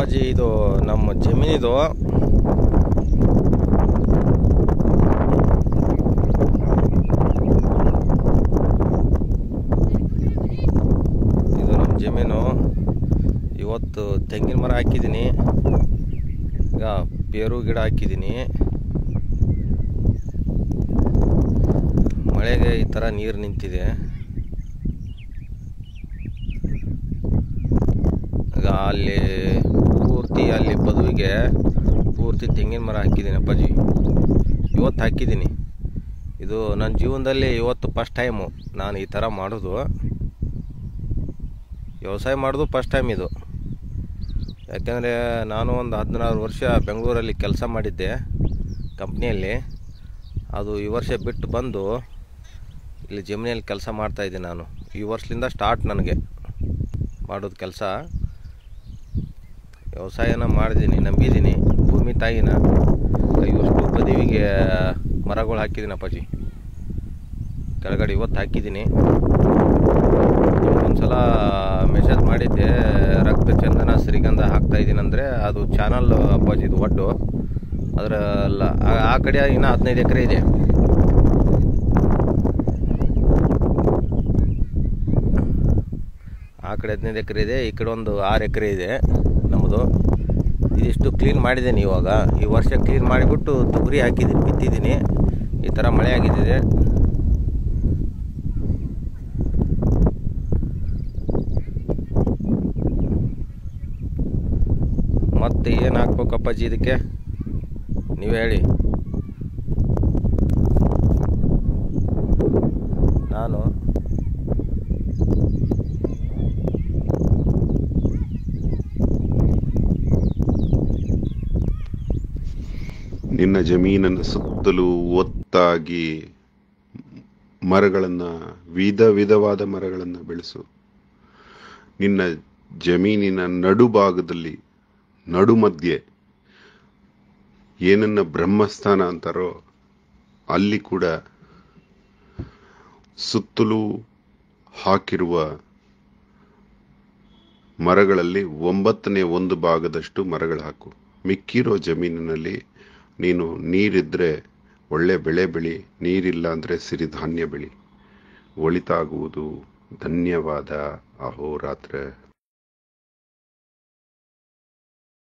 ಅಪ್ಪಾಜಿ ಇದು ನಮ್ಮ ಜಮೀನಿದು ಇದು ನಮ್ಮ ಜಮೀನು ಇವತ್ತು ತೆಂಗಿನ ಮರ ಹಾಕಿದ್ದೀನಿ ಈಗ ಪೇರು ಗಿಡ ಹಾಕಿದ್ದೀನಿ ಮಳೆಗೆ ಈ ಥರ ನೀರು ನಿಂತಿದೆ ಈಗ ಅಲ್ಲಿ ಪೂರ್ತಿ ಅಲ್ಲಿ ಬದುವಿಗೆ ಪೂರ್ತಿ ತೆಂಗಿನ ಮರ ಹಾಕಿದ್ದೀನಿ ಅಪ್ಪಾಜಿ ಇವತ್ತು ಹಾಕಿದ್ದೀನಿ ಇದು ನನ್ನ ಜೀವನದಲ್ಲಿ ಇವತ್ತು ಫಸ್ಟ್ ಟೈಮು ನಾನು ಈ ಥರ ಮಾಡೋದು ವ್ಯವಸಾಯ ಮಾಡೋದು ಫಸ್ಟ್ ಟೈಮ್ ಇದು ಯಾಕೆಂದರೆ ನಾನು ಒಂದು ಹದಿನಾರು ವರ್ಷ ಬೆಂಗಳೂರಲ್ಲಿ ಕೆಲಸ ಮಾಡಿದ್ದೆ ಕಂಪ್ನಿಯಲ್ಲಿ ಅದು ಈ ವರ್ಷ ಬಿಟ್ಟು ಬಂದು ಇಲ್ಲಿ ಜಮೀನಲ್ಲಿ ಕೆಲಸ ಮಾಡ್ತಾಯಿದ್ದೆ ನಾನು ಈ ವರ್ಷದಿಂದ ಸ್ಟಾರ್ಟ್ ನನಗೆ ಮಾಡೋದು ಕೆಲಸ ವ್ಯವಸಾಯನ ಮಾಡಿದ್ದೀನಿ ನಂಬಿದ್ದೀನಿ ಭೂಮಿ ತಾಯಿನ ಇವಷ್ಟು ಬದಿವಿಗೆ ಮರಗಳು ಹಾಕಿದ್ದೀನಿ ಅಪ್ಪಾಜಿ ಕೆಳಗಡೆ ಇವತ್ತು ಹಾಕಿದ್ದೀನಿ ಒಂದ್ಸಲ ಮೆಸೇಜ್ ಮಾಡಿದ್ದೆ ರಕ್ತ ಚಂದನ ಶ್ರೀಗಂಧ ಹಾಕ್ತಾ ಇದ್ದೀನಿ ಅಂದರೆ ಅದು ಚಾನಲ್ ಅಪ್ಪಾಜಿದು ಒಡ್ಡು ಅದರ ಲ- ಆ- ಆ ಕಡೆ ಇನ್ನು ಹದಿನೈದು ಎಕರೆ ಇದೆ ಆ ಕಡೆ ಹದಿನೈದು ಎಕರೆ ಇದೆ ಈ ಕಡೆ ಒಂದು ಆರು ಎಕರೆ ಇದೆ ನಮ್ಮದು ಇದಿಷ್ಟು ಕ್ಲೀನ್ ಮಾಡಿದ್ದೀನಿ ಇವಾಗ ಈ ವರ್ಷ ಕ್ಲೀನ್ ಮಾಡಿಬಿಟ್ಟು ತೊಗರಿ ಹಾಕಿದ್ದೀನಿ ಬಿತ್ತಿದ್ದೀನಿ ಈ ಥರ ಮಳೆ ಆಗಿದ್ದಿದೆ ಮತ್ತೆ ಏನು ಹಾಕ್ಬೇಕು ಅಪ್ಪಾಜಿ ಇದಕ್ಕೆ ನೀವು ಹೇಳಿ ನಾನು ನಿನ್ನ ಜಮೀನನ್ನು ಸುತ್ತಲೂ ಒತ್ತಾಗಿ ಮರಗಳನ್ನು ವಿಧ ವಿಧವಾದ ಮರಗಳನ್ನು ಬೆಳೆಸು ನಿನ್ನ ಜಮೀನಿನ ನಡುಭಾಗದಲ್ಲಿ ನಡುಮಧ್ಯೆ ಏನನ್ನ ಬ್ರಹ್ಮಸ್ಥಾನ ಅಂತಾರೋ ಅಲ್ಲಿ ಕೂಡ ಸುತ್ತಲೂ ಹಾಕಿರುವ ಮರಗಳಲ್ಲಿ ಒಂಬತ್ತನೇ ಒಂದು ಭಾಗದಷ್ಟು ಮರಗಳು ಹಾಕು ಮಿಕ್ಕಿರೋ ಜಮೀನಿನಲ್ಲಿ ನೀನು ನೀರಿದ್ರೆ ಒಳ್ಳೆ ಬೆಳೆ ಬೆಳಿ ನೀರಿಲ್ಲ ಅಂದರೆ ಸಿರಿಧಾನ್ಯ ಬೆಳಿ ಒಳಿತಾಗುವುದು ಧನ್ಯವಾದ ಅಹೋರಾತ್ರ